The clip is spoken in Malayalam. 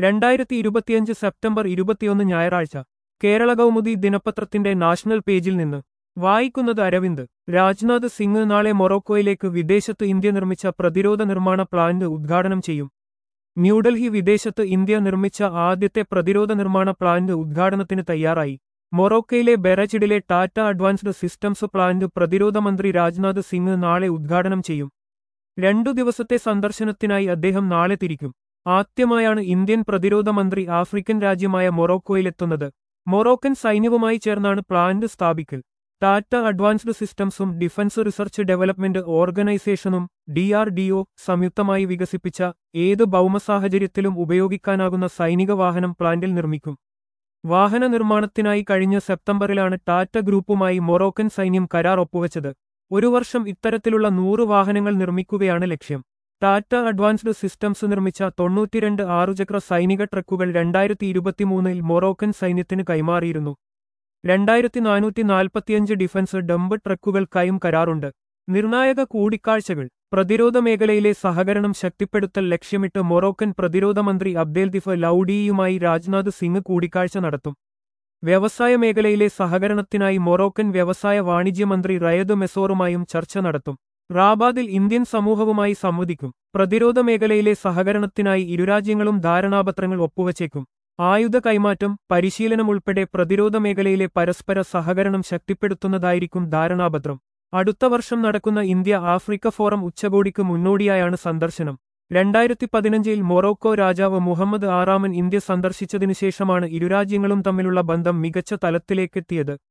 രണ്ടായിരത്തി ഇരുപത്തിയഞ്ച് സെപ്റ്റംബർ ഇരുപത്തിയൊന്ന് ഞായറാഴ്ച കേരള കൗമുദി ദിനപത്രത്തിന്റെ നാഷണൽ പേജിൽ നിന്ന് വായിക്കുന്നത് അരവിന്ദ് രാജ്നാഥ് സിംഗ് നാളെ മൊറോക്കോയിലേക്ക് വിദേശത്ത് ഇന്ത്യ നിർമ്മിച്ച പ്രതിരോധ നിർമ്മാണ പ്ലാന്റ് ഉദ്ഘാടനം ചെയ്യും ന്യൂഡൽഹി വിദേശത്ത് ഇന്ത്യ നിർമ്മിച്ച ആദ്യത്തെ പ്രതിരോധ നിർമ്മാണ പ്ലാന്റ് ഉദ്ഘാടനത്തിന് തയ്യാറായി മൊറോക്കയിലെ ബെറച്ചിഡിലെ ടാറ്റ അഡ്വാൻസ്ഡ് സിസ്റ്റംസ് പ്ലാന്റ് പ്രതിരോധ മന്ത്രി രാജ്നാഥ് സിംഗ് നാളെ ഉദ്ഘാടനം ചെയ്യും രണ്ടു ദിവസത്തെ സന്ദർശനത്തിനായി അദ്ദേഹം നാളെ തിരിക്കും ആദ്യമായാണ് ഇന്ത്യൻ പ്രതിരോധ മന്ത്രി ആഫ്രിക്കൻ രാജ്യമായ മൊറോക്കോയിലെത്തുന്നത് മൊറോക്കൻ സൈന്യവുമായി ചേർന്നാണ് പ്ലാന്റ് സ്ഥാപിക്കൽ ടാറ്റ അഡ്വാൻസ്ഡ് സിസ്റ്റംസും ഡിഫൻസ് റിസർച്ച് ഡെവലപ്മെന്റ് ഓർഗനൈസേഷനും ഡിആർഡിഒ സംയുക്തമായി വികസിപ്പിച്ച ഏത് ഭൗമസാഹചര്യത്തിലും ഉപയോഗിക്കാനാകുന്ന സൈനിക വാഹനം പ്ലാന്റിൽ നിർമ്മിക്കും വാഹന നിർമ്മാണത്തിനായി കഴിഞ്ഞ സെപ്റ്റംബറിലാണ് ടാറ്റ ഗ്രൂപ്പുമായി മൊറോക്കൻ സൈന്യം കരാർ ഒപ്പുവച്ചത് ഒരു വർഷം ഇത്തരത്തിലുള്ള നൂറ് വാഹനങ്ങൾ നിർമ്മിക്കുകയാണ് ലക്ഷ്യം ടാറ്റ അഡ്വാൻസ്ഡ് സിസ്റ്റംസ് നിർമ്മിച്ച തൊണ്ണൂറ്റിരണ്ട് ആറുചക്ര സൈനിക ട്രക്കുകൾ രണ്ടായിരത്തി ഇരുപത്തിമൂന്നിൽ മൊറോക്കൻ സൈന്യത്തിന് കൈമാറിയിരുന്നു രണ്ടായിരത്തി നാനൂറ്റി നാൽപ്പത്തിയഞ്ച് ഡിഫൻസ് ഡംബ് ട്രക്കുകൾക്കായും കരാറുണ്ട് നിർണായക കൂടിക്കാഴ്ചകൾ പ്രതിരോധ മേഖലയിലെ സഹകരണം ശക്തിപ്പെടുത്തൽ ലക്ഷ്യമിട്ട് മൊറോക്കൻ പ്രതിരോധ മന്ത്രി അബ്ദേൽ ദിഫ് ലൌഡിയുമായി രാജ്നാഥ് സിംഗ് കൂടിക്കാഴ്ച നടത്തും വ്യവസായ മേഖലയിലെ സഹകരണത്തിനായി മൊറോക്കൻ വ്യവസായ വാണിജ്യ മന്ത്രി റയദ് മെസോറുമായും ചർച്ച നടത്തും റാബാദിൽ ഇന്ത്യൻ സമൂഹവുമായി സംവദിക്കും പ്രതിരോധ മേഖലയിലെ സഹകരണത്തിനായി ഇരുരാജ്യങ്ങളും ധാരണാപത്രങ്ങൾ ഒപ്പുവച്ചേക്കും ആയുധ കൈമാറ്റം പരിശീലനം ഉൾപ്പെടെ പ്രതിരോധ മേഖലയിലെ പരസ്പര സഹകരണം ശക്തിപ്പെടുത്തുന്നതായിരിക്കും ധാരണാപത്രം അടുത്ത വർഷം നടക്കുന്ന ഇന്ത്യ ആഫ്രിക്ക ഫോറം ഉച്ചകോടിക്ക് മുന്നോടിയായാണ് സന്ദർശനം രണ്ടായിരത്തി പതിനഞ്ചിൽ മൊറോക്കോ രാജാവ് മുഹമ്മദ് ആറാമൻ ഇന്ത്യ സന്ദർശിച്ചതിനുശേഷമാണ് ഇരുരാജ്യങ്ങളും തമ്മിലുള്ള ബന്ധം മികച്ച തലത്തിലേക്കെത്തിയത്